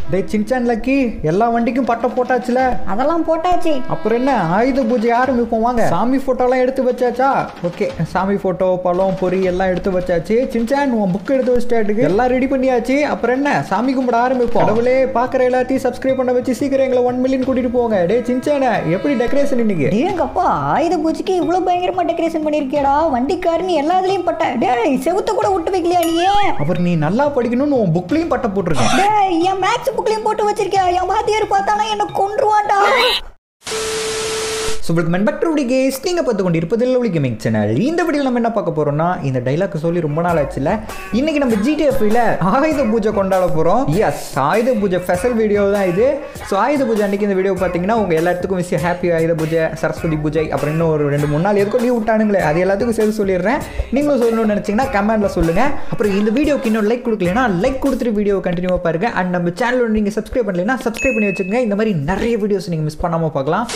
டேய் Shinchan lucky எல்லா வண்டிக்கும் பட்டை போட்டாச்சுல அதெல்லாம் போட்டாச்சு அப்புறம் என்ன ஆயுத பூஜை ஆரம்பிப்போம் வாங்க சாமி போட்டோலாம் எடுத்து வச்சாச்சா ஓகே சாமி போட்டோ பழம் பொரி எல்லாம் எடுத்து வச்சாச்சு சின்சான் உன் புக் எடுத்து வச்சிட்டாட்டுக்கு எல்லாம் ரெடி பண்ணியாச்சு அப்புறம் என்ன சாமி கும்பிட ஆரம்பிப்போம் கடவுளே பார்க்குற எல்லாத்தையும் சப்ஸ்கிரைப் பண்ண வச்சு சீக்கிரம் எங்களை ஒன் மில்லியன் கூட்டிட்டு போங்க டே சின்சான எப்படி டெக்கரேஷன் இன்னைக்கு டேங்கப்பா ஆயுத பூஜைக்கு இவ்வளோ பயங்கரமா டெக்கரேஷன் பண்ணியிருக்கேடா வண்டிக்காரன்னு எல்லாத்துலேயும் பட்ட டேய் செவுத்த கூட விட்டு வைக்கலையா நீ அப்புறம் நீ நல்லா படிக்கணும்னு உன் புக்லையும் பட்டை போட்டிருக்கேன் டேய் என் மேக்ஸ் புக்லையும் போட்டு வச்சிருக்கியா என் வாத்தியார் பார்த்தானா என்ன கொன்றுவான்டா ஸோ உங்களுக்கு மென்பக்டருடைய கேஸ் நீங்கள் பார்த்து கொண்டு இருப்பதில் ஒளி கேமிங் சேனல் இந்த வீடியோ நம்ம என்ன பார்க்க போகிறோம்னா இந்த டைலாக் சொல்லி ரொம்ப நாள் ஆச்சுல இன்னைக்கு நம்ம ஜிடிஎஃப்ல ஆயுத பூஜை கொண்டாட போகிறோம் எஸ் ஆயுத பூஜை ஸ்பெஷல் வீடியோ தான் இது ஸோ ஆயுத பூஜை அன்னைக்கு இந்த வீடியோ பார்த்தீங்கன்னா உங்கள் எல்லாத்துக்கும் விஷயம் ஹாப்பி ஆயுத பூஜை சரஸ்வதி பூஜை அப்புறம் இன்னும் ஒரு ரெண்டு மூணு நாள் எதுக்கும் லீவ் விட்டானுங்களே அது எல்லாத்துக்கும் சேர்த்து சொல்லிடுறேன் நீங்களும் சொல்லணும்னு நினச்சிங்கன்னா கமெண்ட்ல சொல்லுங்கள் அப்புறம் இந்த வீடியோக்கு இன்னும் லைக் கொடுக்கலனா லைக் கொடுத்துட்டு வீடியோ கண்டினியூவாக பாருங்க அண்ட் நம்ம சேனலோட நீங்கள் சப்ஸ்கிரைப் பண்ணலைன்னா சப்ஸ்கிரைப் பண்ணி வச்சுக்கோங்க இந்த மாதிரி நிறைய வீடியோஸ் நீங்கள் மிஸ் பண்ணாமல் பார்க்கலாம்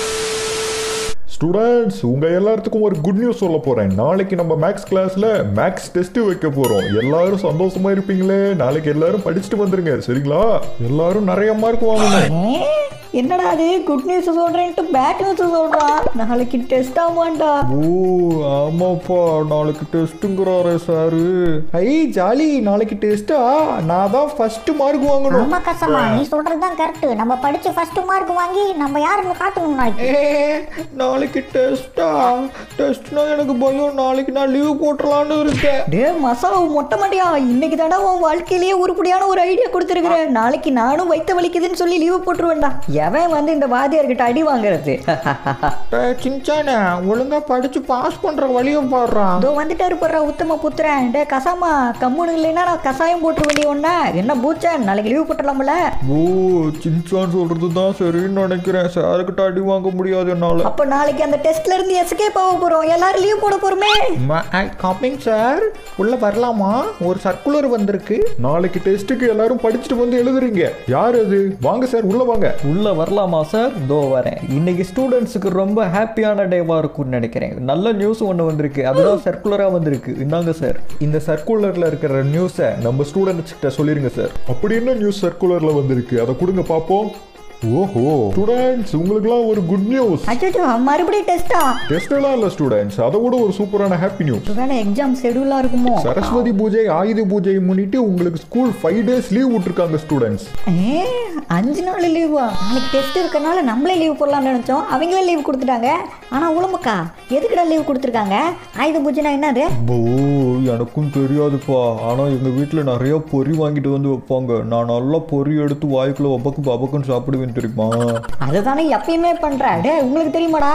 ஸ்டூடெண்ட்ஸ் உங்க எல்லாத்துக்கும் ஒரு குட் நியூஸ் சொல்ல போறேன் நாளைக்கு நம்ம மேக்ஸ் கிளாஸ்ல மேக்ஸ் டெஸ்ட் வைக்க போறோம் எல்லாரும் சந்தோஷமா இருப்பீங்களே நாளைக்கு எல்லாரும் படிச்சுட்டு வந்துருங்க சரிங்களா எல்லாரும் நிறைய மார்க் வாங்கணும் ஏ, என்னடா அது குட் நியூஸ் சொல்றேன்ட்டு பேட் நியூஸ் சொல்றான் நாளைக்கு டெஸ்ட் ஆமாண்டா ஓ ஆமாப்பா நாளைக்கு டெஸ்ட்டுங்கிறாரே சாரு ஐ ஜாலி நாளைக்கு டெஸ்ட்டா நான் தான் ஃபர்ஸ்ட் மார்க் வாங்கணும் ஆமா கசமா நீ சொல்றது தான் கரெக்ட் நம்ம படிச்சு ஃபர்ஸ்ட் மார்க் வாங்கி நம்ம யாருன்னு காட்டணும் நாளைக்கு ஏ நாளைக்கு டெஸ்ட்டா டெஸ்ட்னா எனக்கு பயம் நாளைக்கு நான் லீவ் போட்டுடலான்னு இருக்கேன் டே மசாலா மொட்டை மாட்டியா இன்னைக்கு தாண்டா உன் வாழ்க்கையிலேயே உருப்படியான ஒரு ஐடியா கொடுத்துருக்குறேன் நாளைக்கு நானும் வைத்த வலிக்குதுன்னு சொல்லி லீவு போட்டுருவேன்டா எவன் வந்து இந்த வாத்தியார்கிட்ட அடி வாங்குறது சின்சானே ஒழுங்கா படிச்சு பாஸ் பண்ற வழியும் பாடுறான் இதோ வந்துட்டாரு போடுற உத்தம புத்திரன் டே கசாமா கம்முனு இல்லைன்னா நான் கசாயம் போட்டுற வேண்டிய ஒண்ணா என்ன பூச்சன் நாளைக்கு லீவு போட்டுடலாம்ல ஓ சின்சான் சொல்றது தான் சரின்னு நினைக்கிறேன் சாருக்கிட்ட அடி வாங்க முடியாது என்னால அப்ப நாளைக்கு அந்த டெஸ்ட்ல இருந்து எஸ்கேப் ஆக போறோம் எல்லாரும் லீவ் போட போறோமே கமிங் சார் உள்ள வரலாமா ஒரு சர்க்குலர் வந்திருக்கு நாளைக்கு டெஸ்ட்டுக்கு எல்லாரும் படிச்சுட்டு வந்து எழுதுறீங்க யார் அது வாங்க சார் உள்ள வாங்க உள்ள வரலாமா சார் இதோ வரேன் இன்னைக்கு ஸ்டூடெண்ட்ஸுக்கு ரொம்ப ஹாப்பியான டேவா இருக்கும்னு நினைக்கிறேன் நல்ல நியூஸ் ஒன்று வந்திருக்கு அதுதான் சர்க்குலராக வந்திருக்கு இந்தாங்க சார் இந்த சர்க்குலரில் இருக்கிற நியூஸை நம்ம ஸ்டூடெண்ட்ஸ் கிட்ட சொல்லிருங்க சார் அப்படி என்ன நியூஸ் சர்க்குலர்ல வந்திருக்கு அதை கொடுங்க பாப்போம் ஓஹோ ஸ்டூடெண்ட்ஸ் உங்களுக்குலாம் ஒரு குட் நியூஸ் அச்சோ மறுபடியும் டெஸ்டா டெஸ்ட் எல்லாம் இல்ல ஸ்டூடெண்ட்ஸ் அதை விட ஒரு சூப்பரான ஹாப்பி நியூஸ் வேணா எக்ஸாம் ஷெடியூலா இருக்குமோ சரஸ்வதி பூஜை ஆயுத பூஜையை முன்னிட்டு உங்களுக்கு ஸ்கூல் ஃபைவ் டேஸ் லீவ் விட்டுருக்காங்க ஸ்டூடெண்ட்ஸ் ஏ அஞ்சு நாள் லீவா நாளைக்கு டெஸ்ட் இருக்கனால நம்மளே லீவ் போடலாம்னு நினைச்சோம் அவங்களே லீவ் கொடுத்துட்டாங்க ஆனா உளமுக்கா எதுக்குடா லீவ் கொடுத்துருக்காங்க ஆயுத பூஜைனா என்னது ஓ எனக்கும் தெரியாதுப்பா ஆனா எங்க வீட்ல நிறைய பொரி வாங்கிட்டு வந்து வைப்பாங்க நான் நல்லா பொரி எடுத்து வாய்க்குள்ள ஒபக்கு பபக்குன்னு சாப்பிடுவேன் தெரியுமா அதுதானே எப்பயுமே பண்ற டே உங்களுக்கு தெரியுமாடா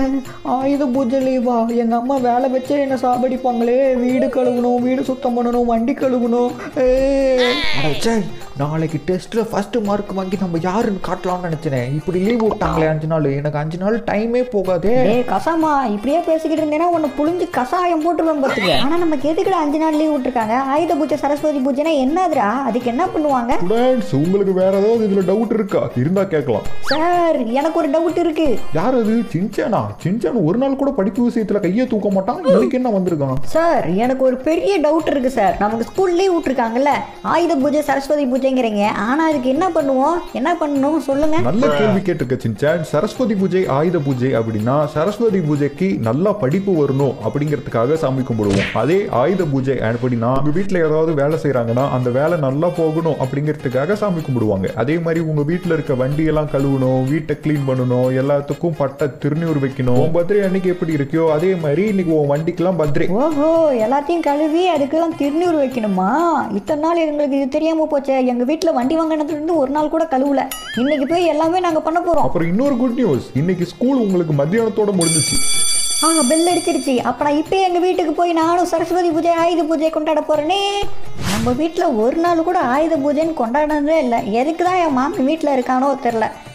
ஆயுத பூஜை லீவா எங்க அம்மா வேலை வச்சே என்ன சாப்பிடிப்பாங்களே வீடு கழுவணும் வீடு சுத்தம் பண்ணணும் வண்டி கழுவணும் ஏய். அட ச்சே, நாளைக்கு டெஸ்ட்ல ஃபர்ஸ்ட் மார்க் வாங்கி நம்ம யாருன்னு காட்டலாம்னு நினைச்சேன் இப்படி லீவ் விட்டாங்களே அஞ்சு நாள் எனக்கு அஞ்சு நாள் டைமே போகாதே டேய் கசாமா இப்படியே பேசிக்கிட்டு இருந்தேன்னா உன்னை புழிஞ்சு கசாயம் போட்டுருவேன் பார்த்துக்க ஆனா நமக்கு எதுக்குடா அஞ்சு நாள் லீவ் விட்டுருக்காங்க ஆயுத பூஜை சரஸ்வதி பூஜைனா என்னதுடா அதுக்கு என்ன பண்ணுவாங்க ஸ்டூடெண்ட்ஸ் உங்களுக்கு வேற ஏதாவது இதுல டவுட் இருக்கா இருந்தா கேட்கலாம் சார் எனக்கு ஒரு டவுட் இருக்கு யார் அது சின்சானா சின்சான் ஒரு நாள் கூட படிப்பு விஷயத்துல கையை தூக்க மாட்டான் இன்னைக்கு என்ன வந்திருக்கான் சார் எனக்கு ஒரு பெரிய டவுட் இருக்கு சார் நமக்கு ஸ்கூல் லீவ் விட்டுருக்காங்கல்ல ஆயுத பூஜை சரஸ்வதி பூஜைங்கிறீங்க ஆனா அதுக்கு என்ன பண்ணுவோம் என்ன பண்ணணும் சொல்லுங்க நல்ல கேள்வி கேட்டிருக்க சின்சான் சரஸ்வதி பூஜை ஆயுத பூஜை அப்படின்னா சரஸ்வதி பூஜைக்கு நல்லா படிப்பு வரணும் அப்படிங்கிறதுக்காக சாமி கும்பிடுவோம் அதே ஆயுத பூஜை அப்படின்னா உங்க வீட்ல ஏதாவது வேலை செய்றாங்கன்னா அந்த வேலை நல்லா போகணும் அப்படிங்கிறதுக்காக சாமி கும்பிடுவாங்க அதே மாதிரி உங்க வீட்ல இருக்க வண்டியெல்லாம் கழுவணும் வீட்டை க்ளீன் பண்ணணும் எல்லாத்துக்கும் பட்டை திருநீர் வைக்கணும் உன் பர்த்டே அன்னைக்கு எப்படி இருக்கியோ அதே மாதிரி இன்னைக்கு உன் வண்டிக்கெல்லாம் பர்த்டே ஓஹோ எல்லாத்தையும் கழுவி அதுக்கெல்லாம் திருநீர் வைக்கணுமா இத்தனை நாள் எங்களுக்கு இது தெரியாம போச்சே எங்க வீட்டுல வண்டி வாங்கினதுல இருந்து ஒரு நாள் கூட கழுவல இன்னைக்கு போய் எல்லாமே நாங்க பண்ண போறோம் அப்புறம் இன்னொரு குட் நியூஸ் இன்னைக்கு ஸ்கூல் உங்களுக்கு மத்தியானத்தோட முடிஞ்சிச்சு ஆ பெல் அடிச்சிருச்சு அப்ப நான் இப்போ எங்க வீட்டுக்கு போய் நானும் சரஸ்வதி பூஜை ஆயுத பூஜை கொண்டாட போறேனே நம்ம வீட்டில் ஒரு நாள் கூட ஆயுத பூஜைன்னு கொண்டாடினதே இல்லை எதுக்கு தான் என் மாமி வீட்டில் இருக்கானோ தெரில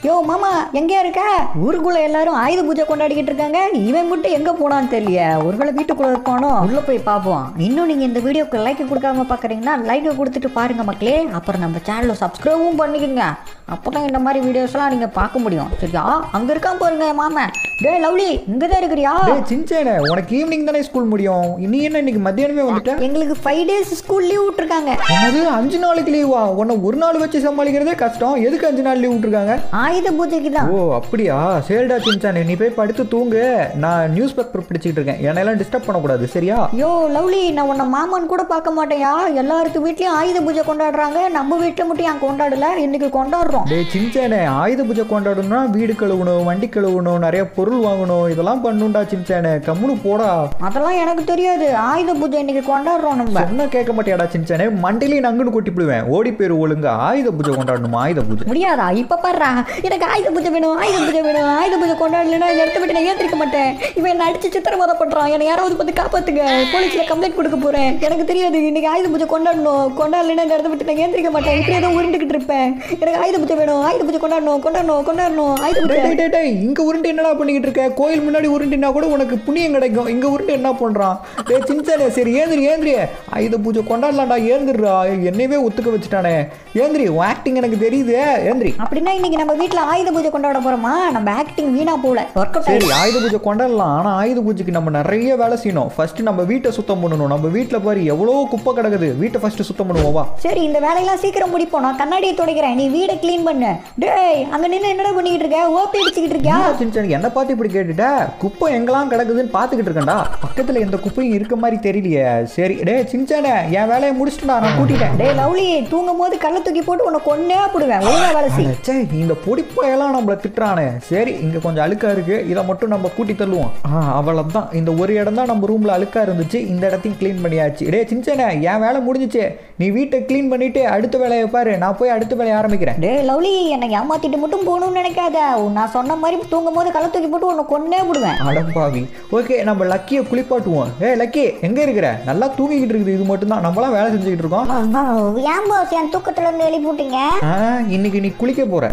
யோ மாமா எங்கேயா இருக்க ஊருக்குள்ள எல்லாரும் ஆயுத பூஜை கொண்டாடிக்கிட்டு இருக்காங்க இவன் மட்டும் எங்க போனான்னு தெரியல ஒருவேளை வீட்டுக்குள்ள இருப்பானோ உள்ள போய் பார்ப்போம் இன்னும் நீங்க இந்த வீடியோக்கு லைக் கொடுக்காம பாக்குறீங்கன்னா லைக் கொடுத்துட்டு பாருங்க மக்களே அப்புறம் நம்ம சேனலை சப்ஸ்கிரைபும் பண்ணிக்கோங்க அப்பதான் இந்த மாதிரி வீடியோஸ்லாம் நீங்க பார்க்க முடியும் சரியா அங்க இருக்கான் பாருங்க மாமன் டேய் லவ்லி இங்க தான் இருக்கிறியா டேய் சின்சேனே உனக்கு ஈவினிங் தானே ஸ்கூல் முடியும் நீ என்ன இன்னைக்கு மத்தியானமே வந்துட்ட எங்களுக்கு ஃபைவ் டேஸ் ஸ்கூல் லீவ் விட்டுருக்காங்க என்னது அஞ்சு நாளைக்கு லீவா உன்னை ஒரு நாள் வச்சு சமாளிக்கிறதே கஷ்டம் எதுக்கு அஞ்சு நாள் லீவ் விட்டுருக்காங்க ஆயுத பூஜைக்கு தான் ஓ அப்படியா சரிடா சின்சானே நீ போய் படுத்து தூங்கு நான் நியூஸ் பேப்பர் பிடிச்சிட்டு இருக்கேன் என்னெல்லாம் டிஸ்டர்ப் பண்ணக்கூடாது சரியா யோ லவ்லி நான் உன்னை மாமான்னு கூட பார்க்க மாட்டேயா எல்லாருக்கு வீட்லயும் ஆயுத பூஜை கொண்டாடுறாங்க நம்ம வீட்டில் மட்டும் ஏன் கொண்டாடல இன்னைக்கு கொண்டாடுறோம் டேய் சின்சானே ஆயுத பூஜை கொண்டாடணும்னா வீடு கழுவணும் வண்டி கழுவணும் நிறைய பொருள் வாங்கணும் இதெல்லாம் பண்ணுண்டா சின்சானே கம்முனு போடா அதெல்லாம் எனக்கு தெரியாது ஆயுத பூஜை இன்னைக்கு கொண்டாடுறோம் நம்ம சொன்னா கேட்க மாட்டியாடா சின்சானே மண்டிலையும் நங்குன்னு கொட்டி போடுவேன் ஓடி பேர் ஒழுங்கா ஆயுத பூஜை கொண்டாடணுமா ஆயுத பூஜை முடியாதா இப்ப பாடுறா எனக்கு ஆயுத பூஜை வேணும் ஆயுத பூஜை வேணும் ஆயுத பூஜை கொண்டாடலைன்னா இந்த இடத்த விட்டு நான் ஏத்திருக்க மாட்டேன் இவன் என்ன அடிச்சு சித்திரவதை பண்றான் என்னை யாராவது பார்த்து காப்பாத்துங்க போலீஸ்ல கம்ப்ளைண்ட் கொடுக்க போறேன் எனக்கு தெரியாது இன்னைக்கு ஆயுத பூஜை கொண்டாடணும் கொண்டாடலைன்னா இந்த இடத்த விட்டு நான் ஏந்திரிக்க மாட்டேன் இப்படி ஏதோ உருண்டுகிட்டு இருப்பேன் எனக்கு ஆயுத பூஜை வேணும் ஆயுத பூஜை கொண்டாடணும் கொண்டாடணும் கொண்டாடணும் ஆயுத பூஜை டேய், டேய், டேய், டேய், இங்க உருண்டு என்னடா பண்ணிக்கிட்டு இருக்க கோயில் முன்னாடி உருண்டுனா கூட உனக்கு புண்ணியம் கிடைக்கும் இங்க உருண்டு என்ன பண்றான் டேய் சின்சானே சரி ஏந்திரி ஏந்திரி ஆயுத பூஜை கொண்டாடலாம்டா ஏந்திரா என்னையவே ஒத்துக்க வச்சுட்டானே ஏந்திரி உன் ஆக்டிங் எனக்கு தெரியுது ஏந்திரி அப்படின்னா இன்னைக்கு நம்ம வீட்ல ஆயுத பூஜை கொண்டாட போறோமா நம்ம ஆக்டிங் வீணா போல ஒர்க் அவுட் சரி ஆயுத பூஜை கொண்டாடலாம் ஆனா ஆயுத பூஜைக்கு நம்ம நிறைய வேலை செய்யணும் ஃபர்ஸ்ட் நம்ம வீட்டை சுத்தம் பண்ணணும் நம்ம வீட்ல பாரு எவ்வளோ குப்பை கிடக்குது வீட்டை ஃபர்ஸ்ட் சுத்தம் பண்ணுவோம் வா சரி இந்த வேலையெல்லாம் சீக்கிரம் முடிப்போம் நான் கண்ணாடியை துடைக்கிறேன் நீ வீடை க்ளீன் பண்ணு டேய் அங்க நின்று என்னடா பண்ணிக்கிட்டு இருக்க ஓபி அடிச்சுக்கிட்டு இருக்கியா என்னடா சின்சானி என்ன பார்த்து இப்படி கேட்டுட்ட குப்பை எங்கெல்லாம் கிடக்குதுன்னு பார்த்துக்கிட்டு இருக்கேன்டா பக்கத்துல எந்த குப்பையும் இருக்க மாதிரி தெரியலையே சரி டேய் சின்சானே என் வேலையை முடிச்சிட்டுடா நான் கூட்டிட்டேன் டேய் லவ்லி தூங்கும் போது கல்ல தூக்கி போட்டு உன்னை கொன்னே போடுவேன் ஒழுங்கா வேலை செய் ச்சே இந்த பொடிப்பையெல்லாம் நம்மள திட்டுறானே சரி இங்க கொஞ்சம் அழுக்கா இருக்கு இதை மட்டும் நம்ம கூட்டி தள்ளுவோம் ஆ அவ்வளவுதான் இந்த ஒரு இடம் தான் நம்ம ரூம்ல அழுக்கா இருந்துச்சு இந்த இடத்தையும் க்ளீன் பண்ணியாச்சு டேய் சின்சானே என் வேலை முடிஞ்சுச்சு நீ வீட்டை க்ளீன் பண்ணிட்டு அடுத்த வேலையை பாரு நான் போய் அடுத்த வேலையை ஆரம்பிக்கிறேன் டேய் லவ்லி என்னை ஏமாத்திட்டு மட்டும் போகணும்னு நினைக்காத நான் சொன்ன மாதிரி தூங்கும் போது கல்ல தூக்கி போட்டு உன்னை கொன்னே போடுவேன் அடப்பாவி ஓகே நம்ம லக்கியை குளிப்பாட்டுவோம் ஏய் லக்கி எங்க இருக்கிற நல்லா தூங்கிக்கிட்டு இருக்குது இது மட்டும் தான் நம்மளாம் வேலை செஞ்சுக்கிட்டு இருக்கோம் ஏன் பாஸ் என் தூக்கத்துல இருந்து எழுப்பி விட்டீங்க ஆ, இன்னைக்கு நீ குளிக்க போற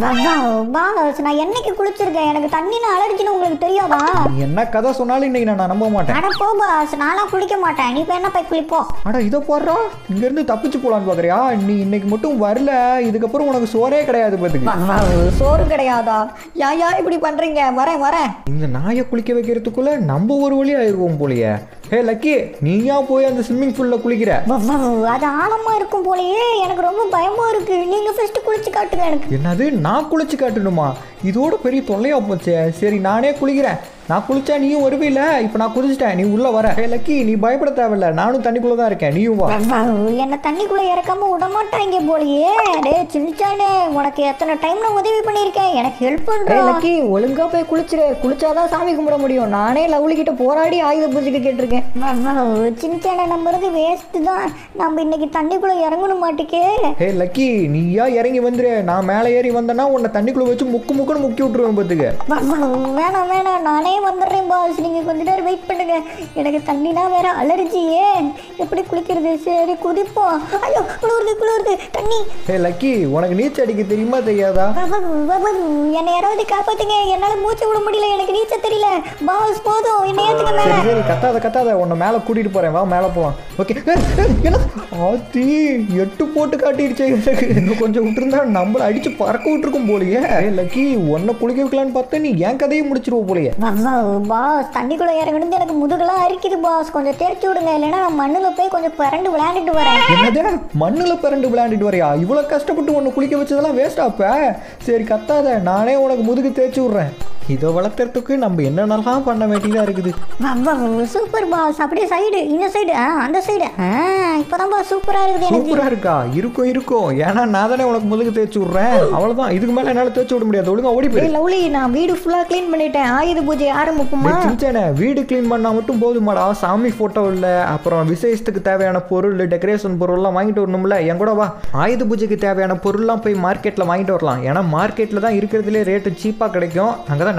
பாஸ் நான் என்னைக்கு குளிச்சிருக்கேன் எனக்கு தண்ணின்னு அலர்ஜின்னு உங்களுக்கு தெரியாதா என்ன கதை சொன்னாலும் இன்னைக்கு நான் நம்ப மாட்டேன் அட போ பாஸ் நான்லாம் குளிக்க மாட்டேன் நீ இப்ப என்ன போய் குளிப்போம் அட இதை போடுறா இங்க இருந்து தப்பிச்சு போலான்னு பாக்குறியா நீ இன்னைக்கு மட்டும் வரல இதுக்கப்புறம் உனக்கு சோறே கிடையாது பாத்துக்கு சோறு கிடையாதா யா யா இப்படி பண்றீங்க வரேன் வரேன் இந்த நாயை குளிக்க வைக்கிறதுக்குள்ள நம்ம ஒரு வழி ஆயிருவோம் போலயே ஹே லக்கி நீயா போய் அந்த ஸ்விம்மிங் பூல்ல குளிக்கிற அது ஆழமா இருக்கும் போலயே எனக்கு ரொம்ப பயமா இருக்கு நீங்க ஃபர்ஸ்ட் குளிச்சு காட்டுங்க எனக்கு என்னது நான் குளிச்சு காட்டணுமா இதோட பெரிய தொல்லையா போச்சே சரி நானே குளிக்கிறேன் நான் குளிச்சா நீயும் வருவில்ல இப்போ நான் குளிச்சிட்டேன் நீ உள்ள வர ஹே லக்கி நீ பயப்பட தேவையில்ல நானும் தண்ணிக்குள்ள தான் இருக்கேன் நீயும் வா என்ன தண்ணிக்குள்ள இறக்காம விட மாட்டாங்க போலயே டேய் சின்சானே உனக்கு எத்தனை டைம் நான் உதவி பண்ணியிருக்கேன் எனக்கு ஹெல்ப் டேய் பண்றேன் லக்கி ஒழுங்கா போய் குளிச்சிரு குளிச்சாதான் சாமி கும்பிட முடியும் நானே லவ்லி கிட்ட போராடி ஆயுத பூஜைக்கு கேட்டிருக்கேன் சின்சானை நம்புறது வேஸ்ட் தான் நம்ம இன்னைக்கு தண்ணிக்குள்ள இறங்கணும் மாட்டுக்கே ஹே லக்கி நீயா இறங்கி வந்துரு நான் மேலே ஏறி வந்தேன்னா உன்னை தண்ணிக்குள்ள வச்சு முக்கு முக்குன்னு முக்கி விட்டுருவேன் பார்த்துக்க வேணாம் வேணாம் நானே வந்துடுறேன் பாஸ் நீங்க கொஞ்ச நேரம் வெயிட் பண்ணுங்க எனக்கு தண்ணினா வேற அலர்ஜியே எப்படி குளிக்கிறது சரி குதிப்போம் ஐயோ குளிருது குளிருது தண்ணி ஹே லக்கி உனக்கு நீச்சல் அடிக்க தெரியுமா தெரியாதா என்னை யாராவது காப்பாத்துங்க என்னால மூச்சு விட முடியல எனக்கு நீச்சல் தெரியல பாஸ் போதும் என்னை ஏத்துக்க மேல சரி சரி கத்தாத கத்தாத உன்னை மேலே கூட்டிட்டு போறேன் வா மேலே போலாம் ஓகே என்ன ஆத்தி எட்டு போட்டு காட்டிடுச்சே எனக்கு இன்னும் கொஞ்சம் விட்டுருந்தா நம்மள அடிச்சு பறக்க விட்டுருக்கும் போலயே ஏய் லக்கி உன்னை குளிக்க வைக்கலான்னு பார்த்தா நீ என் கதையை முடிச்சிருவ போலயே பாஸ் தண்ணிக்குள்ள இறங்கணும் எனக்கு முதுகெல்லாம் அரிக்குது பாஸ் கொஞ்சம் தேய்ச்சி விடுங்க இல்லைன்னா நான் மண்ணுல போய் கொஞ்சம் பிறண்டு விளையாண்டுட்டு வரேன் என்னது மண்ணுல பிறண்டு விளையாண்டுட்டு வரையா இவ்வளவு கஷ்டப்பட்டு உன்னை குளிக்க வச்சதெல்லாம் வேஸ்ட் ஆப்ப சரி கத்தாத நானே உனக்கு முதுகு தேய்ச்சி விடுறேன் இதை வளர்த்துறதுக்கு நம்ம என்னென்னலாம் பண்ண வேண்டியதா இருக்குது சூப்பர் பாஸ் அப்படியே சைடு இந்த சைடு அந்த சைடு இப்போதான் பாஸ் சூப்பரா இருக்குது எனக்கு சூப்பரா இருக்கா இருக்கும் இருக்கும் ஏன்னா நான் தானே உனக்கு முதுகு தேய்ச்சி விடுறேன் அவ்வளவுதான் இதுக்கு மேல என்னால தேய்ச்சி விட முடியாது ஒழுங்கா ஓடி போயிரு டேய் லவ்லி நான் வீடு ஃபுல்லா க்ளீன் பண்ணிட்டேன் ஆயுத பூஜை ஆரம்பிப்போமா டேய் சின்சானே, வீடு க்ளீன் பண்ணா மட்டும் போதுமாடா சாமி போட்டோ இல்ல அப்புறம் விசேஷத்துக்கு தேவையான பொருள் டெக்கரேஷன் பொருள்லாம் வாங்கிட்டு வரணும்ல என் கூட வா ஆயுத பூஜைக்கு தேவையான பொருள்லாம் போய் மார்க்கெட்ல வாங்கிட்டு வரலாம் ஏன்னா மார்க்கெட்ல தான் இருக்கிறதுலே ரேட்டு சீப்பா கிடைக்கும் அங்கதான்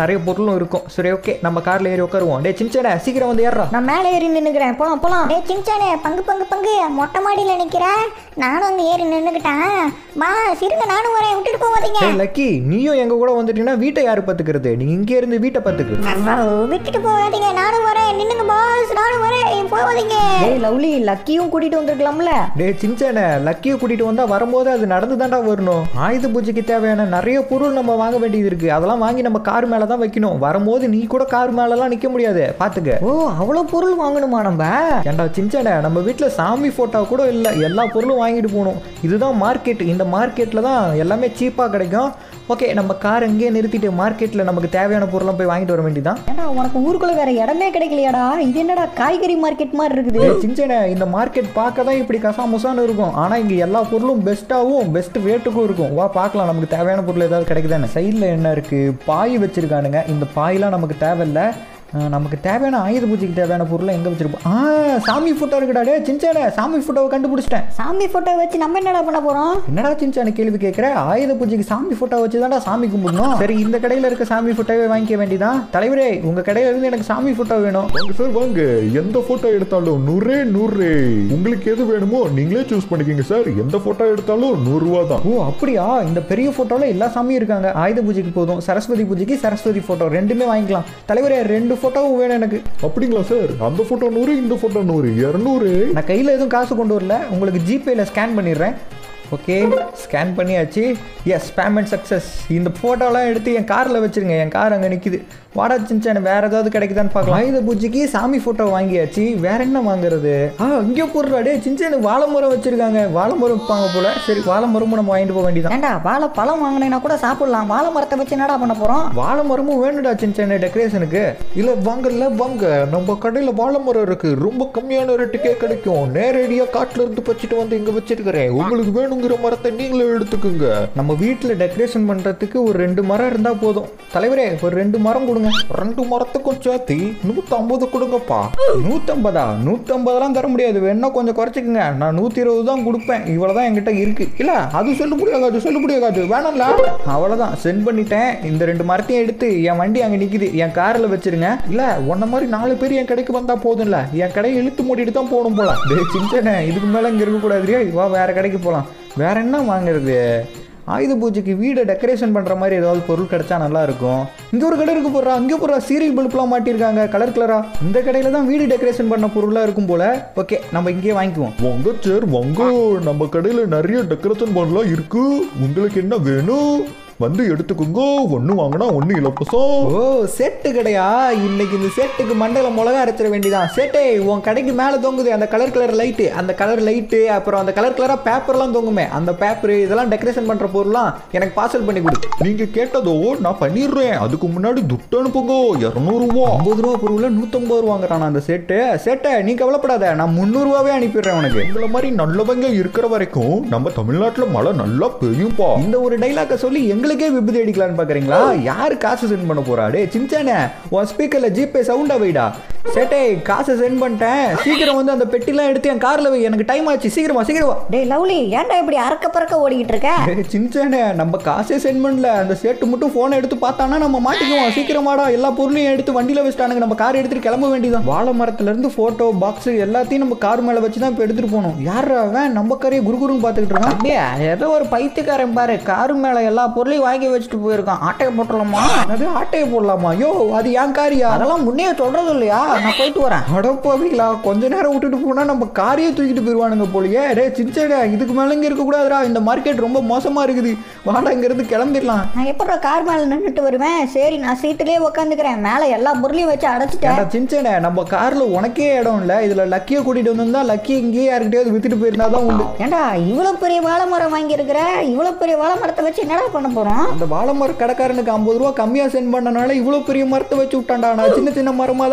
நிறைய பொருளும் இருக்கும் சரி ஓகே நம்ம கார்ல ஏறி உட்காருவோம் டே சின்ன சீக்கிரம் வந்து ஏறா நான் மேலே ஏறி நின்னுக்கிறேன் போலாம் போலாம் டேய் சின்சானே பங்கு பங்கு பங்கு மொட்டை மாடியில் நிற்கிறேன் நானும் அங்கே ஏறி நின்றுக்கிட்டேன் பா சிறுங்க நானும் வரேன் விட்டுட்டு போவாதீங்க டேய் லக்கி நீயும் எங்க கூட வந்துட்டீங்கன்னா வீட்டை யாரு பார்த்துக்கிறது நீங்க இங்கே இருந்து வீட்டை பார்த்துக்கு அவ்வா, விட்டுட்டு போகாதீங்க நானும் வரேன் நின்னுங்க பாஸ் நானும் வரேன் போகாதீங்க டேய் லவ்லி லக்கியும் கூட்டிட்டு வந்திருக்கலாம்ல டே சின்ன லக்கியை கூட்டிட்டு வந்தா வரும்போது அது நடந்து தாண்டா வரணும் ஆயுத பூஜைக்கு தேவையான நிறைய பொருள் நம்ம வாங்க வேண்டியது இருக்கு அதெல்லாம் வாங்கி நம்ம கார் மேல தான் வைக்கணும் வரும்போது நீ கூட கார் மேலலாம் நிக்க முடியாது பாத்துக்க ஓ அவ்வளோ பொருள் வாங்கணுமா நம்ம ஏண்டா சின்ன நம்ம வீட்டில் சாமி ஃபோட்டோ கூட இல்லை எல்லா பொருளும் வாங்கிட்டு போகணும் இதுதான் மார்க்கெட் இந்த மார்க்கெட்டில் தான் எல்லாமே சீப்பாக கிடைக்கும் ஓகே நம்ம கார் அங்கேயே நிறுத்திட்டு மார்க்கெட்டில் நமக்கு தேவையான பொருள்லாம் போய் வாங்கிட்டு வர வேண்டியதான் ஏண்டா உனக்கு ஊருக்குள்ள வேற இடமே கிடைக்கலையாடா இது என்னடா காய்கறி மார்க்கெட் மாதிரி இருக்குது சின்ன இந்த மார்க்கெட் பார்க்க தான் இப்படி கசாமுசான்னு இருக்கும் ஆனால் இங்கே எல்லா பொருளும் பெஸ்ட்டாகவும் பெஸ்ட் ரேட்டுக்கும் இருக்கும் வா பார்க்கலாம் நமக்கு தேவையான பொருள் ஏதாவது கிடைக்குதானே சைடில் என்ன இருக்குது பாய் வச்சுருக்கானுங்க இந்த பாயெலாம் நமக்கு தேவையில்லை அஹ், நமக்கு தேவையான ஆயுத பூஜைக்கு தேவையான பொருளை எங்கே வச்சிருப்போம் ஆ சாமி ஃபோட்டோ இருக்குடா டே சின்ன சாமி ஃபோட்டோவை கண்டுபிடிச்சிட்டேன் சாமி போட்டோ வச்சு நம்ம என்னடா பண்ண போறோம் என்னடா சின்ன கேள்வி கேட்குற ஆயுத பூஜைக்கு சாமி ஃபோட்டோ வச்சு தான்டா சாமி கும்பிடணும் சரி இந்த கடையில் இருக்க சாமி ஃபோட்டோவே வாங்கிக்க வேண்டியதான் தலைவரே உங்கள் கடையில இருந்து எனக்கு சாமி ஃபோட்டோ வேணும் வாங்க சார் வாங்க எந்த போட்டோ எடுத்தாலும் நூறே நூறு உங்களுக்கு எது வேணுமோ நீங்களே சூஸ் பண்ணிக்கோங்க சார் எந்த போட்டோ எடுத்தாலும் நூறு ரூபா தான் ஓ அப்படியா இந்த பெரிய ஃபோட்டோவில் எல்லா சாமியும் இருக்காங்க ஆயுத பூஜைக்கு போதும் சரஸ்வதி பூஜைக்கு சரஸ்வதி ஃபோட்டோ ரெண்டுமே வாங்கிக்கலாம் தலைவரே ரெண்டு ஃபோட்டோவும் வேணும் எனக்கு அப்படிங்களா சார் அந்த போட்டோ நூறு இந்த போட்டோ நூறு இரநூறு நான் கையில் எதுவும் காசு கொண்டு வரல உங்களுக்கு ஜிபேயில் ஸ்கேன் பண்ணிடுறேன் ஓகே ஸ்கேன் பண்ணியாச்சு எஸ் பேமெண்ட் சக்ஸஸ் இந்த ஃபோட்டோலாம் எடுத்து என் காரில் வச்சிருங்க என் கார் அங்கே நிற்கிது வாடா சின்ன வேற ஏதாவது கிடைக்குதான்னு பார்க்கலாம் ஆயுத பூஜைக்கு சாமி ஃபோட்டோ வாங்கியாச்சு வேற என்ன வாங்குறது ஆ இங்கே போடுறா டே சின்ன வாழை மரம் வச்சிருக்காங்க வாழை மரம் விற்பாங்க போல சரி வாழை மரமும் நம்ம வாங்கிட்டு போக வேண்டியதான் ஏண்டா வாழை பழம் வாங்கினேன்னா கூட சாப்பிடலாம் வாழை மரத்தை வச்சு என்னடா பண்ண போறோம் வாழை மரமும் வேணுடா சின்ன சின்ன டெக்கரேஷனுக்கு இல்ல வாங்கல வாங்க நம்ம கடையில வாழை மரம் இருக்கு ரொம்ப கம்மியான ரேட்டுக்கே கிடைக்கும் நேரடியா காட்டுல இருந்து பறிச்சுட்டு வந்து இங்க வச்சிருக்கிறேன் உங்களுக்கு வேணுங்கிற மரத்தை நீங்களே எடுத்துக்கோங்க நம்ம வீட்டில் டெக்கரேஷன் பண்ணுறதுக்கு ஒரு ரெண்டு மரம் இருந்தால் போதும் தலைவரே ஒரு ரெண்டு மரம் கொடுங்க ரெண்டு மரத்துக்கும் சேர்த்து நூத்தி ஐம்பது கொடுங்கப்பா நூற்றம்பதா நூற்றம்பதெல்லாம் தர முடியாது வேணா கொஞ்சம் குறைச்சிக்கங்க நான் நூற்றி இருபது தான் கொடுப்பேன் இவ்வளோ தான் என்கிட்ட இருக்கு இல்லை அது சொல்ல முடியாது சொல்ல முடியாது வேணாம்ல அவ்வளோதான் சென்ட் பண்ணிட்டேன் இந்த ரெண்டு மரத்தையும் எடுத்து என் வண்டி அங்கே நிற்கிது என் காரில் வச்சிருங்க இல்லை உன்ன மாதிரி நாலு பேர் என் கடைக்கு வந்தால் போதும்ல என் கடையை இழுத்து மூடிட்டு தான் போகணும் போல டேய் சின்ன இதுக்கு மேலே இங்கே இருக்கக்கூடாது வா வேற கடைக்கு போகலாம் வேற என்ன வாங்குறது ஆயுத பூஜைக்கு வீடை டெக்கரேஷன் பண்ணுற மாதிரி ஏதாவது பொருள் கிடைச்சா நல்லா இருக்கும் இங்கே ஒரு கடை இருக்கு போடுறா அங்கே போடுறா சீரியல் பல்ப்லாம் மாட்டியிருக்காங்க கலர் கலரா இந்த கடையில் தான் வீடு டெக்கரேஷன் பண்ண பொருளாக இருக்கும் போல ஓகே நம்ம இங்கேயே வாங்கிக்குவோம் வாங்க சார் வாங்க நம்ம கடையில நிறைய டெக்கரேஷன் பண்ணலாம் இருக்கு உங்களுக்கு என்ன வேணும் வந்து எடுத்துக்கோங்க ஒன்று வாங்கினா ஒன்று இலவசம் ஓ செட்டு கடையா இன்னைக்கு இந்த செட்டுக்கு மண்டையில மிளகா அரைச்சிட வேண்டியதான் செட்டே உன் கடைக்கு மேலே தொங்குது அந்த கலர் கலர் லைட்டு அந்த கலர் லைட்டு அப்புறம் அந்த கலர் கலராக பேப்பர்லாம் தொங்குமே அந்த பேப்பர் இதெல்லாம் டெக்கரேஷன் பண்ணுற பொருள்லாம் எனக்கு பார்சல் பண்ணி கொடு நீங்க கேட்டதோ நான் பண்ணிடுறேன் அதுக்கு முன்னாடி துட்டு அனுப்புங்க இரநூறுவா ஐம்பது ரூபா பொருளில் நூற்றம்பது ரூபா வாங்குறான் அந்த செட்டு செட்டை நீ கவலைப்படாத நான் முந்நூறுவாவே அனுப்பிடுறேன் உனக்கு எங்களை மாதிரி நல்லவங்க இருக்கிற வரைக்கும் நம்ம தமிழ்நாட்டுல மழை நல்லா பெய்யும்பா இந்த ஒரு டைலாக்கை சொல்லி எங்களுக்கே விபத்து அடிக்கலான்னு பார்க்குறீங்களா யார் காசு சென்ட் பண்ண போறா டே சின்சானே உன் ஸ்பீக்கரில் ஜிபே சவுண்டா வைடா சேட்டே காசை சென்ட் பண்ணிட்டேன் சீக்கிரம் வந்து அந்த பெட்டிலாம் எடுத்து என் காரில் வை எனக்கு டைம் ஆச்சு சீக்கிரமா சீக்கிரமா டேய் லவ்லி ஏன்டா இப்படி அறக்க பறக்க ஓடிக்கிட்டு இருக்க டேய் சின்சானே நம்ம காசே சென்ட் பண்ணல அந்த சேட்டு மட்டும் ஃபோனை எடுத்து பார்த்தானா நம்ம மாட்டிக்குவோம் சீக்கிரமாடா எல்லா பொருளையும் எடுத்து வண்டியில் வச்சுட்டானுங்க நம்ம கார் எடுத்துட்டு கிளம்ப வேண்டியதான் வாழை மரத்துல இருந்து ஃபோட்டோ பாக்ஸ் எல்லாத்தையும் நம்ம கார் மேலே வச்சு தான் இப்போ எடுத்துட்டு போகணும் யார் அவன் நம்ம காரையே குருகுருன்னு பார்த்துக்கிட்டு இருக்கான் அப்படியே ஏதோ ஒரு பைத்தியக்காரன் பாரு காரு மேலே எல்லா பொருளையும் வாங்கி வச்சுட்டு போயிருக்கான் ஆட்டையை போட்டுடலாமா அது ஆட்டையை போடலாமா யோ அது ஏன் காரியா அதெல்லாம் முன்னே சொல்றது இல்லையா நான் போயிட்டு வரேன் அடப்பாவீங்களா கொஞ்ச நேரம் விட்டுட்டு போனா நம்ம காரையே தூக்கிட்டு போயிடுவானுங்க போலயே டே சின்சேடா இதுக்கு மேல இங்க இருக்க கூடாதுடா இந்த மார்க்கெட் ரொம்ப மோசமா இருக்குது வாடா இங்க இருந்து கிளம்பிடலாம் நான் எப்படா கார் மேல நின்றுட்டு வருவேன் சரி நான் சீட்டுலயே உட்காந்துக்கிறேன் மேல எல்லா பொருளையும் வச்சு அடைச்சிட்டேன் ஏன்டா சின்சேனே நம்ம கார்ல உனக்கே இடம் இல்ல இதுல லக்கியை கூட்டிட்டு வந்திருந்தா லக்கி இங்கேயே யாருக்கிட்டயாவது வித்துட்டு போயிருந்தாதான் உண்டு ஏண்டா இவ்வளவு பெரிய வாழை மரம் வாங்கியிருக்கிற இவ்வளவு பெரிய வாழை மரத்தை வச்சு என்னடா பண்ண போறோம் அந்த வாழை மர கடைக்காரனுக்கு ஐம்பது ரூபா கம்மியா சென்ட் பண்ணனால இவ்வளவு பெரிய மரத்தை வச்சு விட்டான்டா நான் சின்ன சின்ன மரமா தான் கேட்டேன்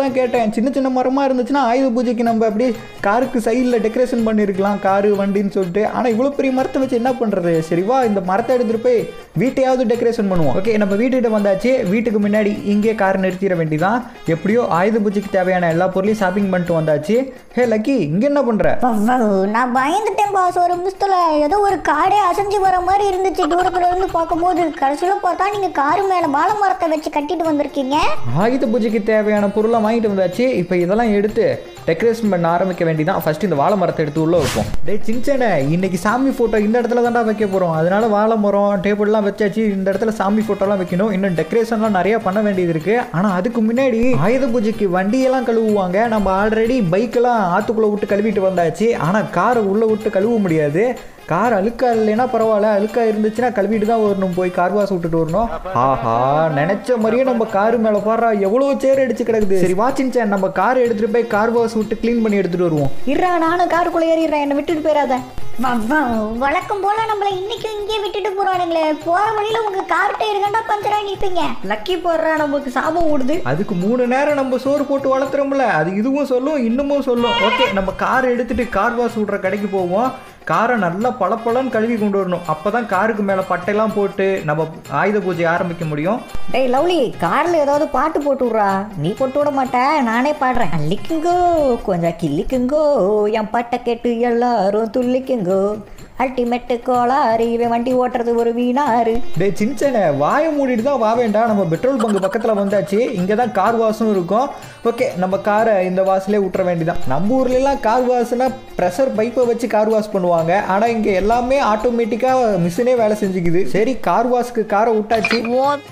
ஏன் சின்ன சின்ன மரமாக இருந்துச்சுன்னா ஆயுத பூஜைக்கு நம்ம அப்படியே காருக்கு சைடில் டெக்கரேஷன் பண்ணியிருக்கலாம் காரு வண்டின்னு சொல்லிட்டு ஆனால் இவ்வளோ பெரிய மரத்தை வச்சு என்ன பண்ணுறது சரி வா இந்த மரத்தை எடுத்துகிட்டு போய் வீட்டையாவது டெக்கரேஷன் பண்ணுவோம் ஓகே நம்ம வீட்டுக்கிட்ட வந்தாச்சு வீட்டுக்கு முன்னாடி இங்கே கார் நிறுத்திட வேண்டியதான் எப்படியோ ஆயுத பூஜைக்கு தேவையான எல்லா பொருளையும் ஷாப்பிங் பண்ணிட்டு வந்தாச்சு ஹே லக்கி இங்கே என்ன பண்ணுற நான் பயந்துட்டேன் பாஸ் ஒரு நிமிஷத்துல ஏதோ ஒரு காடே அசைஞ்சு வர மாதிரி இருந்துச்சு தூரத்துல இருந்து பார்க்கும்போது கடைசியில பார்த்தா நீங்க காரு மேல வாழை மரத்தை வச்சு கட்டிட்டு வந்திருக்கீங்க ஆயுத பூஜைக்கு தேவையான பொருளை வாங்கிட்டு வந்தாச்சு இப்போ இதெல்லாம் எடுத்து டெக்கரேஷன் பண்ண ஆரம்பிக்க வேண்டியதான் ஃபர்ஸ்ட் இந்த வாழை மரத்தை எடுத்து உள்ள வைப்போம் டேய் சின்சனே இன்னைக்கு சாமி ஃபோட்டோ இந்த இடத்துல தான்டா வைக்க போகிறோம் அதனால வாழை மரம் டேபிள்லாம் வச்சாச்சு இந்த இடத்துல சாமி ஃபோட்டோலாம் வைக்கணும் இன்னும் டெக்கரேஷன்லாம் நிறைய பண்ண வேண்டியது இருக்கு ஆனால் அதுக்கு முன்னாடி ஆயுத பூஜைக்கு வண்டியெல்லாம் கழுவுவாங்க நம்ம ஆல்ரெடி பைக்கெல்லாம் ஆற்றுக்குள்ளே விட்டு கழுவிட்டு வந்தாச்சு ஆனால் காரை உள்ளே விட்டு கழுவ முடியாது கார் அழுக்கா இல்லைன்னா பரவாயில்ல அழுக்கா இருந்துச்சுன்னா கழுவிட்டு தான் வரணும் போய் கார் வாஷ் விட்டுட்டு வரணும் ஆஹா நினைச்ச மாதிரியே நம்ம கார் மேல பாடுறா எவ்வளோ சேர் அடிச்சு கிடக்குது சரி வாட்சின் நம்ம கார் எடுத்துட்டு போய் கார் வாஷ் விட்டு க்ளீன் பண்ணி எடுத்துட்டு வருவோம் இருடா நானும் காருக்குள்ள ஏறிடுறேன் என்னை விட்டுட்டு போயிடாத வழக்கம் போல நம்மள இன்னைக்கும் இங்கே விட்டுட்டு போறானுங்களே போற வழியில உங்க கார் டயர் கண்டா பஞ்சரா நிப்பீங்க லக்கி போடுறா நமக்கு சாபம் ஓடுது அதுக்கு மூணு நேரம் நம்ம சோறு போட்டு வளர்த்துறோம்ல அது இதுவும் சொல்லும் இன்னமும் சொல்லும் ஓகே நம்ம கார் எடுத்துட்டு கார் வாஷ் விட்ற கடைக்கு போவோம் காரை நல்லா பளபளன்னு கழுவி கொண்டு வரணும் அப்பதான் காருக்கு மேலே பட்டையெல்லாம் போட்டு நம்ம ஆயுத பூஜை ஆரம்பிக்க முடியும் டேய் லவ்லி கார்ல ஏதாவது பாட்டு போட்டு விட்றா நீ போட்டு விட மாட்ட நானே பாடுறேன் அள்ளிக்குங்கோ கொஞ்சம் கிள்ளிக்குங்கோ என் பாட்டை கேட்டு எல்லாரும் துள்ளிக்குங்கோ அல்டிமேட்டு கோளாறு இவன் வண்டி ஓட்டுறது ஒரு வீணாரு டேய் சின்சனே வாயை மூடிட்டு தான் வா வேண்டாம் நம்ம பெட்ரோல் பங்கு பக்கத்தில் வந்தாச்சு இங்கே தான் கார் வாஷும் இருக்கும் ஓகே நம்ம காரை இந்த வாஷ்லேயே விட்டுற வேண்டியதான் நம்ம ஊர்லலாம் கார் வாஷ்னா ப்ரெஷர் பைப்பை வச்சு கார் வாஷ் பண்ணுவாங்க ஆனால் இங்கே எல்லாமே ஆட்டோமேட்டிக்காக மிஷினே வேலை செஞ்சுக்குது சரி கார் வாஷ்க்கு காரை விட்டாச்சு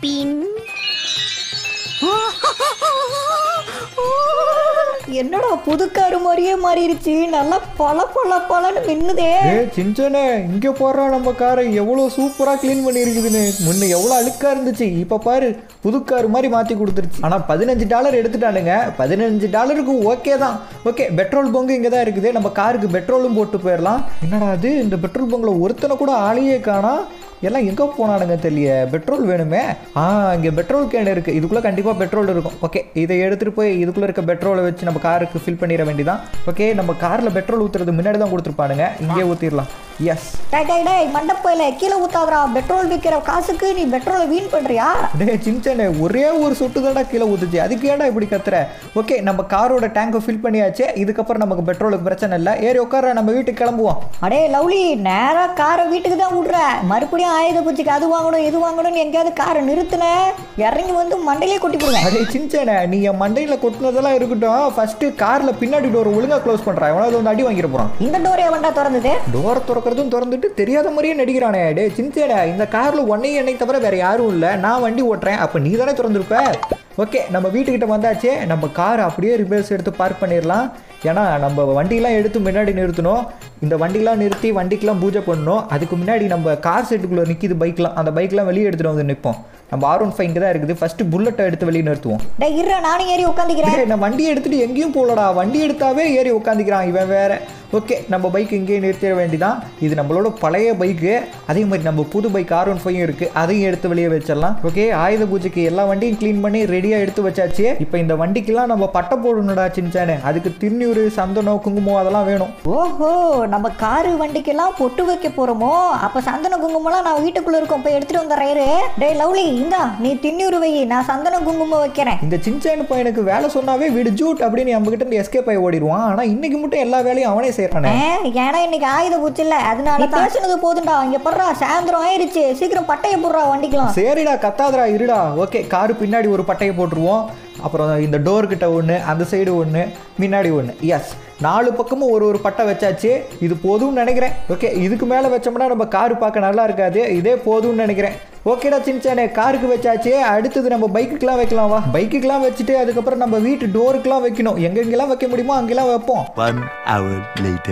என்னடா புது காரு மாதிரியே மாறிடுச்சு நல்லா பல பல பலன்னு மின்னுதே ஏ சின்சனே இங்கே போடுறா நம்ம காரை எவ்வளோ சூப்பராக க்ளீன் பண்ணியிருக்குதுன்னு முன்ன எவ்வளோ அழுக்காக இருந்துச்சு இப்போ பாரு புது கார் மாதிரி மாற்றி கொடுத்துருச்சு ஆனால் பதினஞ்சு டாலர் எடுத்துட்டானுங்க பதினஞ்சு டாலருக்கு ஓகே தான் ஓகே பெட்ரோல் பங்கு இங்கே தான் இருக்குது நம்ம காருக்கு பெட்ரோலும் போட்டு போயிடலாம் என்னடா அது இந்த பெட்ரோல் பங்கில் ஒருத்தனை கூட ஆளையே காணோம் எல்லாம் எங்கே போனானுங்க தெரியல பெட்ரோல் வேணுமே ஆ இங்கே பெட்ரோல் கேன் இருக்குது இதுக்குள்ளே கண்டிப்பாக பெட்ரோல் இருக்கும் ஓகே இதை எடுத்துகிட்டு போய் இதுக்குள்ளே இருக்க பெட்ரோலை வச்சு நம்ம காருக்கு ஃபில் பண்ணிட வேண்டியதான் ஓகே நம்ம காரில் பெட்ரோல் ஊற்றுறது முன்னாடி தான் கொடுத்துருப்பானுங்க இங்கே ஊற்றிடலாம் எஸ் டேய் டேய் டேய் மண்டப்பையில கீழே ஊத்தாதடா பெட்ரோல் விற்கிற காசுக்கு நீ பெட்ரோலை வீண் பண்றியா டே சின்சனே ஒரே ஒரு சொட்டு தான்டா கீழே ஊத்துச்சு அதுக்கு ஏன்டா இப்படி கத்துற ஓகே நம்ம காரோட டேங்கை ஃபில் பண்ணியாச்சு இதுக்கப்புறம் நமக்கு பெட்ரோலுக்கு பிரச்சனை இல்லை ஏறி உட்கார நம்ம வீட்டுக்கு கிளம்புவோம் அடே லவ்லி நேரா காரை வீட்டுக்கு தான் விடுற மறுபடியும் ஆயுத பூஜைக்கு அது வாங்கணும் இது வாங்கணும்னு எங்கேயாவது காரை நிறுத்தின இறங்கி வந்து மண்டையிலே கொட்டி போடுவேன் அடே சின்சனே நீ என் மண்டையில் கொட்டினதெல்லாம் இருக்கட்டும் ஃபர்ஸ்ட் காரில் பின்னாடி டோர் ஒழுங்கா க்ளோஸ் பண்ணுறா எவனாவது வந்து அடி வாங்கிட போகிறான் இந்த டோர் எவன்டா திறந்தது டோரை திறக்கிறதும் திறந்துட்டு தெரியாத மாதிரியே நடிக்கிறானே டே சின்சேடா இந்த காரில் ஒன்னையும் என்னை தவிர வேற யாரும் இல்லை நான் வண்டி ஓட்டுறேன் அப்போ நீ தானே திறந்துருப்ப ஓகே நம்ம வீட்டுக்கிட்ட வந்தாச்சே நம்ம காரை அப்படியே ரிவர்ஸ் எடுத்து பார்க் பண்ணிடலாம் ஏன்னா நம்ம வண்டியெல்லாம் எடுத்து முன்னாடி நிறுத்தணும் இந்த வண்டிலாம் நிறுத்தி வண்டிக்கெலாம் பூஜை பண்ணணும் அதுக்கு முன்னாடி நம்ம கார் செட்டுக்குள்ளே நிற்கிது பைக்லாம் அந்த பைக்லாம் வெளியே எடுத்துகிட்டு வந்து நிற்போம் நம்ம ஆர் ஒன் ஃபைவ் தான் இருக்குது ஃபஸ்ட்டு புல்லட்டை எடுத்து வெளியே நிறுத்துவோம் டேய் இருடா நானும் ஏறி உட்காந்துக்கிறேன் டேய், நான் வண்டி எடுத்துட்டு எங்கேயும் போகலடா வண்டி எடுத்தாவே ஏறி உட்காந்துக்கிறான் இவன் வேற ஓகே நம்ம பைக் இங்கேயே நிறுத்திட வேண்டியதான் இது நம்மளோட பழைய பைக்கு அதே மாதிரி நம்ம புது பைக் ஆர் ஒன் ஃபைவ் இருக்குது அதையும் எடுத்து வெளியே வச்சிடலாம் ஓகே ஆயுத பூஜைக்கு எல்லா வண்டியும் க்ளீன் பண்ணி ரெடியாக எடுத்து வச்சாச்சு இப்போ இந்த வண்டிக்கெல்லாம் நம்ம பட்டை போடணும்டா சின்சானு அதுக்கு திருநீர் சந்தனம் குங்குமம் அதெல்லாம் வேணும் ஓஹோ நம்ம காரு வண்டிக்கெல்லாம் பொட்டு வைக்க போறோமோ அப்ப சந்தன குங்குமம்லாம் நான் வீட்டுக்குள்ள இருக்கோம் போய் எடுத்துட்டு வந்துடுறேன் இரு. டேய் லவ்லி இந்தா நீ திண்ணூறு வை நான் சந்தன குங்குமம் வைக்கிறேன் இந்த சின்சானு பையனுக்கு வேலை சொன்னாவே வீடு ஜூட் அப்படின்னு நம்ம கிட்ட இருந்து எஸ்கேப் ஆகி ஓடிடுவான் ஆனால் இன்னைக்கு மட்டும் எல்லா வேலையும் அவனே செய்கிறானே ஏ, ஏன்னா இன்னைக்கு ஆயுத பூச்சி இல்ல அதனால தான். பேசுனது போதும்டா இங்க படுறா சாயந்தரம் ஆயிருச்சு சீக்கிரம் பட்டைய போடுறா வண்டிக்கலாம் சரிடா கத்தாதடா இருடா ஓகே காரு பின்னாடி ஒரு பட்டையை போட்டுருவோம் அப்புறம் இந்த டோர் கிட்ட ஒன்று அந்த சைடு ஒன்று முன்னாடி ஒன்று எஸ் நாலு பக்கமும் ஒரு ஒரு பட்டை வச்சாச்சு இது போதும்னு நினைக்கிறேன் ஓகே இதுக்கு மேலே வச்சோம்னா நம்ம காரு பார்க்க நல்லா இருக்காது இதே போதும்னு நினைக்கிறேன் ஓகேடா சின்சானே காருக்கு வச்சாச்சு அடுத்தது நம்ம பைக்குக்கெலாம் வைக்கலாம் வா பைக்குக்கெலாம் வச்சுட்டு அதுக்கப்புறம் நம்ம வீட்டு டோருக்கெலாம் வைக்கணும் எங்கெங்கெல்லாம் வைக்க முடியுமோ அங்கெல்லாம் வைப்போம் One hour later.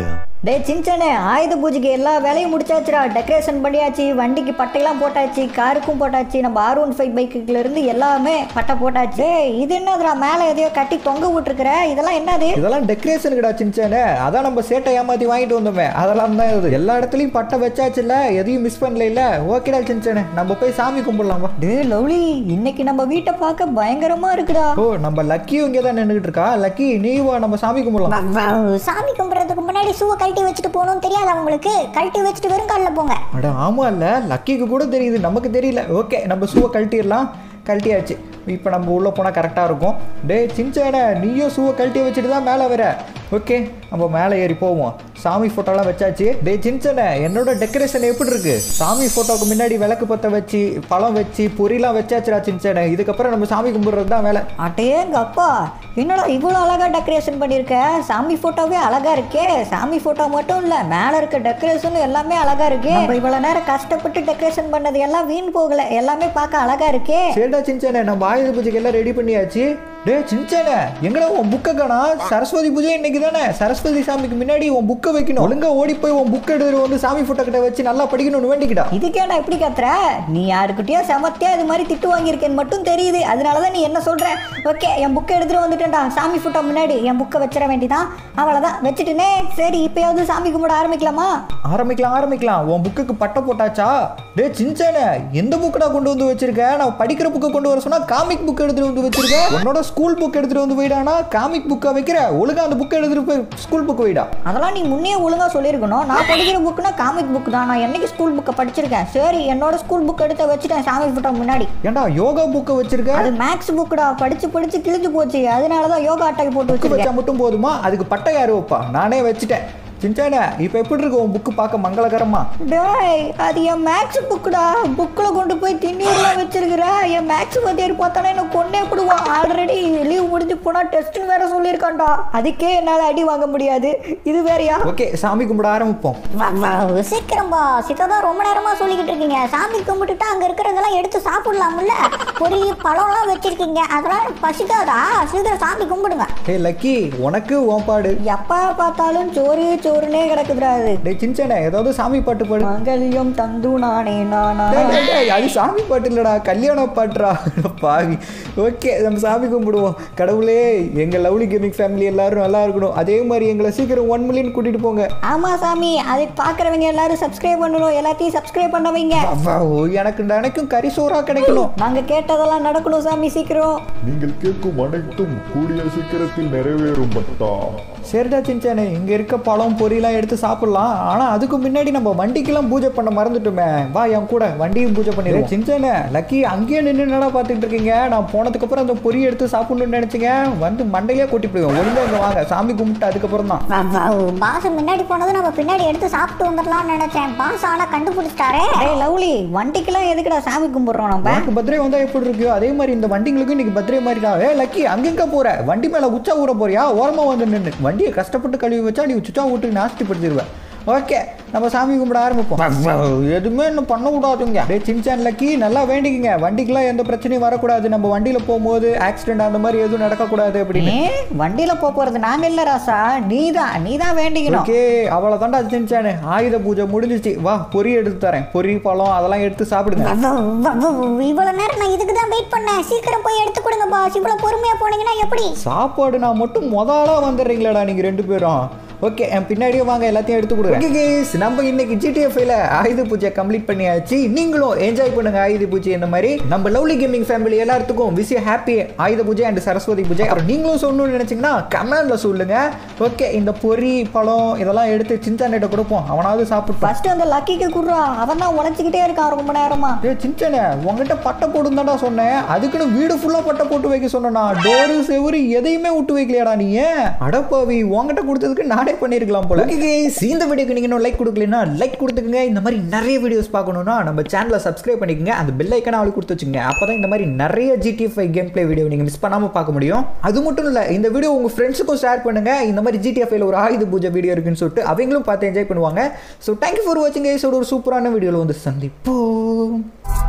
டேய் சின்சனே ஆயுத பூஜைக்கு எல்லா வேலையும் முடிச்சாச்சுடா டெக்கரேஷன் பண்ணியாச்சு வண்டிக்கு பட்டையெல்லாம் போட்டாச்சு காருக்கும் போட்டாச்சு நம்ம ஆர் ஒன் ஃபைவ் பைக்குல இருந்து எல்லாமே பட்டை போட்டாச்சு டேய், இது என்னதுடா மேலே எதையோ கட்டி தொங்க விட்டுருக்குற இதெல்லாம் என்னது இதெல்லாம் டெக்கரேஷனுக்குடா சின்சானே அதான் நம்ம சேட்டை ஏமாத்தி வாங்கிட்டு வந்தோமே அதெல்லாம் தான் இது எல்லா இடத்துலையும் பட்டை வச்சாச்சுல்ல எதையும் மிஸ் பண்ணல இல்ல ஓகேடா சின்சானே நம்ம போய் சாமி கும்பிடலாமா டேய் லவ்லி இன்னைக்கு நம்ம வீட்டை பார்க்க பயங்கரமா இருக்குடா ஓ நம்ம லக்கியும் இங்கே தான் நின்றுட்டு இருக்கா லக்கி நீ வா நம்ம சாமி கும்பிடலாம் சாமி கும்பிட்றதுக்கு முன்னாடி ஷூவை கழட்டி வச்சுட்டு போகணும்னு தெரியாது அவங்களுக்கு கழட்டி வச்சுட்டு வெறும் காலில் போங்க அட ஆமா இல்ல லக்கிக்கு கூட தெரியுது நமக்கு தெரியல ஓகே நம்ம ஷூவை கழட்டிடலாம் கழட்டியாச்சு இப்போ நம்ம உள்ளே போனால் கரெக்டாக இருக்கும் டே சின்சானே நீயும் ஷூவை கழட்டி வச்சுட்டு தான் மேலே வர ஓகே நம்ம மேலே ஏறி போவோம் சாமி ஃபோட்டோலாம் வச்சாச்சு டே சின்சானே என்னோட டெக்கரேஷன் எப்படி இருக்கு சாமி ஃபோட்டோக்கு முன்னாடி விளக்கு பற்ற வச்சு பழம் வச்சு பொரியெல்லாம் வச்சாச்சுடா சின்சானே இதுக்கப்புறம் நம்ம சாமி கும்பிட்றது தான் வேலை அட்டேங்க அப்பா என்னடா இவ்வளோ அழகா டெக்கரேஷன் பண்ணியிருக்க சாமி ஃபோட்டோவே அழகா இருக்கே சாமி ஃபோட்டோ மட்டும் இல்லை மேலே இருக்க டெக்கரேஷன் எல்லாமே அழகா இருக்கு நம்ம இவ்வளோ நேரம் கஷ்டப்பட்டு டெக்கரேஷன் பண்ணது எல்லாம் வீண் போகல எல்லாமே பார்க்க அழகா இருக்கே சரிடா சின்சானே நம்ம ஆயுத பூஜைக்கு எல்லாம் ரெடி பண்ணியாச்சு டே சின்சானே எங்கடா உன் புக்கை காணா சரஸ்வதி பூஜை இன்னைக்கு தானே சரஸ்வதி சாமிக்கு முன்னாடி உன் புக்கை வைக்கணும் ஒழுங்கா ஓடி போய் உன் புக் எடுத்து வந்து சாமி ஃபோட்டோ கிட்ட வச்சு நல்லா படிக்கணும்னு வேண்டிக்கிட்டா இதுக்கே நான் எப்படி கத்துற நீ யாருக்கிட்டயோ செமத்தியா இது மாதிரி திட்டு வாங்கியிருக்கேன்னு மட்டும் தெரியுது அதனால தான் நீ என்ன சொல்ற ஓகே என் புக்கை எடுத்துட்டு வந்துட்டேன்டா சாமி ஃபோட்டோ முன்னாடி என் புக்கை வச்சிட வேண்டியதான் அவ்வளோதான் வச்சுட்டுனே சரி இப்போயாவது சாமி கும்பிட ஆரம்பிக்கலாமா ஆரம்பிக்கலாம் ஆரம்பிக்கலாம் உன் புக்குக்கு பட்டை போட்டாச்சா டே சின்சானே எந்த புக்கடா கொண்டு வந்து வச்சிருக்க நான் படிக்கிற புக்கை கொண்டு வர சொன்னா காமிக் புக் எடுத்துட்டு வந்து வச்சிருக்க உன்னோட ஸ்கூல் புக் எடுத்துட்டு வந்து போயிடானா காமிக் புக்கை வைக்கிற ஒழுங்கா அந்த புக்கை எடுத்துட்டு போய் ஸ்கூல் புக் வைடா அதெல்லாம் நீ முன்னே ஒழுங்கா சொல்லியிருக்கணும் நான் படிக்கிற புக்குனா காமிக் புக் தான் நான் என்னைக்கு ஸ்கூல் புக்கை படிச்சிருக்கேன் சரி என்னோட ஸ்கூல் புக் எடுத்து வச்சுட்டேன் சாமி ஃபோட்டோ முன்னாடி ஏன்டா யோகா புக்கை வச்சிருக்க அது மேக்ஸ் புக்குடா படிச்சு படிச்சு கிழிஞ்சு போச்சு அதனால தான் யோகா அட்டை போட்டு புக்கு வச்சிருக்கேன் வச்சா மட்டும் போதுமா அதுக்கு பட்டை யாரு வைப்பா நானே வச்சுட்டேன் சின்சானே இப்போ எப்படி இருக்கு உன் புக்கு பார்க்க மங்களகரமா டேய் அது என் மேக்ஸ் புக்குடா புக்கில் கொண்டு போய் திண்ணீர்லாம் வச்சிருக்கிற என் மேக்ஸ் வாத்தியார் பார்த்தானே என்ன கொண்டே போடுவான் ஆல்ரெடி லீவ் முடிஞ்சு போனால் டெஸ்ட்னு வேற சொல்லியிருக்கான்டா அதுக்கே என்னால் அடி வாங்க முடியாது இது வேறயா ஓகே சாமி கும்பிட ஆரம்பிப்போம் வா, வா, சீக்கிரம் பா சித்ததான் ரொம்ப நேரமா சொல்லிக்கிட்டு இருக்கீங்க சாமி கும்பிட்டுட்டு அங்க இருக்கிறதெல்லாம் எடுத்து சாப்பிடலாம்ல பொரி பழம்லாம் வச்சிருக்கீங்க அதெல்லாம் பசிக்காதா சீக்கிரம் சாமி கும்பிடுங்க ஹே லக்கி உனக்கு உன் பாடு எப்போ பார்த்தாலும் சோறு சோறுனே கிடக்குதுடா அது டே சின்சானே ஏதாவது சாமி பாட்டு பாடு மங்கல்யம் தந்து நானே நானா டேய், டேய், டேய், அது சாமி பாட்டு இல்லடா கல்யாண பாட்டுடா பாவி ஓகே நம்ம சாமி கும்பிடுவோம் கடவுளே எங்க லவ்லி கேமிங் ஃபேமிலி எல்லாரும் நல்லா இருக்கணும் அதே மாதிரி எங்களை சீக்கிரம் ஒன் மில்லியன் கூட்டிட்டு போங்க ஆமா சாமி அதை பார்க்குறவங்க எல்லாரும் சப்ஸ்கிரைப் பண்ணணும் எல்லாத்தையும் சப்ஸ்கிரைப் பண்ண வைங்க அவ்வா, ஓ, எனக்கு நினைக்கும் கறி சோறா கிடைக்கணும் நாங்க கேட்டதெல்லாம் நடக்கணும் சாமி சீக்கிரம் நீங்கள் கேட்கும் அனைத்தும் கூடிய சீக்கிரத்தில் நிறைவேறும் பட்டா சரிடா சின்சானே இங்க இருக்க பழம் பொரியெல்லாம் எடுத்து சாப்பிடலாம் ஆனா அதுக்கு முன்னாடி நம்ம வண்டிக்கெல்லாம் பூஜை பண்ண மறந்துட்டோமே வா என் கூட வண்டியும் பூஜை பண்ணிடுறேன் சின்சானே லக்கி அங்கேயே நின்று என்னடா பார்த்துட்டு இருக்கீங்க நான் போனதுக்கு அப்புறம் அந்த பொரி எடுத்து சாப்பிடணும்னு நினைச்சீங்க வந்து மண்டையிலே கொட்டி போயிடும் ஒழுங்கா இங்க வாங்க சாமி கும்பிட்டு அதுக்கப்புறம் தான் பாஸ் முன்னாடி போனது நம்ம பின்னாடி எடுத்து சாப்பிட்டு வந்துடலாம்னு நினைச்சேன் பாஸ் ஆனா கண்டுபிடிச்சிட்டாரே டேய் லவ்லி வண்டிக்கெல்லாம் எதுக்குடா சாமி கும்பிடுறோம் நம்ம உனக்கு பர்த்டே வந்தா எப்படி இருக்கு அதே மாதிரி இந்த வண்டிங்களுக்கும் இன்னைக்கு பர்த்டே மாதிரிடா ஏ லக்கி அங்கெங்க போற வண்டி மேல உச்சா ஊற போறியா ஓரமா வந்து நின்று வண்டியை கஷ்டப்பட்டு கழுவி வச்சா நீ சுச்சா விட்டு நாஸ்திப்படுத்திடுவேன் ஓகே நம்ம சாமி கும்பிட ஆரம்பிப்போம் எதுவுமே இன்னும் பண்ண கூடாதுங்க டே சின்சான் லக்கி நல்லா வேண்டிக்கங்க வண்டிக்கெல்லாம் எந்த பிரச்சனையும் வரக்கூடாது நம்ம வண்டியில போகும்போது ஆக்சிடென்ட் அந்த மாதிரி எதுவும் நடக்கக்கூடாது அப்படின்னு ஏன் வண்டியில போக போறது நாங்க இல்ல ராசா நீதான் நீதான் வேண்டிக்கணும் ஓகே அவ்வளோதான்டா சின்சானு ஆயுத பூஜை முடிஞ்சிச்சு வா பொரி எடுத்து தரேன் பொரி பழம் அதெல்லாம் எடுத்து சாப்பிடுங்க இவ்வளவு நேரம் நான் இதுக்கு தான் வெயிட் பண்ணேன் சீக்கிரம் போய் எடுத்து கொடுங்க பாஸ் இவ்வளவு பொறுமையா போனீங்கன்னா எப்படி சாப்பாடு நான் மட்டும் முதலா வந்துடுறீங்களாடா நீங்க ரெண்டு பேரும் ஓகே என் பின்னாடியே வாங்க எல்லாத்தையும் எடுத்து கொடுங்க ஓகே கேஸ் நம்ம இன்னைக்கு ஜிடிஎஃப்ல ஆயுத பூஜை கம்ப்ளீட் பண்ணியாச்சு நீங்களும் என்ஜாய் பண்ணுங்க ஆயுத பூஜை இந்த மாதிரி நம்ம லவ்லி கேமிங் ஃபேமிலி எல்லாத்துக்கும் விஸ் ஹாப்பி ஆயுத பூஜை அண்ட் சரஸ்வதி பூஜை அப்புறம் நீங்களும் சொல்லணும்னு நினைச்சீங்கன்னா கமெண்ட்ல சொல்லுங்க ஓகே இந்த பொரி பழம் இதெல்லாம் எடுத்து சின்சானிட்ட கொடுப்போம் அவனாவது சாப்பிட்டு ஃபர்ஸ்ட் அந்த லக்கிக்கு குடுறா அவன் தான் உழைச்சிக்கிட்டே இருக்கான் ரொம்ப நேரமா ஏ சின்சனே உங்ககிட்ட பட்டை போடும் தான்டா சொன்னேன் அதுக்குன்னு வீடு ஃபுல்லா பட்டை போட்டு வைக்க சொன்னா டோரு செவுரு எதையுமே விட்டு வைக்கலையாடா நீ அடப்பாவி உங்ககிட்ட கொடுத்ததுக்கு நானே பண்ணிருக்கலாம் போல ஓகே guys, இந்த வீடியோக்கு நீங்க இன்னும் லைக் கொடுக்கலனா லைக் கொடுத்துக்கங்க இந்த மாதிரி நிறைய வீடியோஸ் பார்க்கணும்னா நம்ம சேனலை சப்ஸ்கிரைப் பண்ணிக்கங்க அந்த பெல் ஐக்கனை அவளுக்கு கொடுத்து வச்சுங்க அப்பதான் இந்த மாதிரி நிறைய GT five game play video நீங்க மிஸ் பண்ணாம பார்க்க முடியும் அது மட்டும் இல்ல இந்த வீடியோ உங்க ஃப்ரெண்ட்ஸுக்கும் ஷேர் பண்ணுங்க இந்த மாதிரி ஜிடிஎஃப்ல ஒரு ஆயுத பூஜை வீடியோ இருக்குன்னு சொல்லிட்டு அவங்களும் பார்த்து என்ஜாய் பண்ணுவாங்க ஸோ தேங்க்யூ ஃபார் வாட்சிங் கைஸோட ஒரு சூப்பரான வீடியோவில் வந்து சந்திப்போம்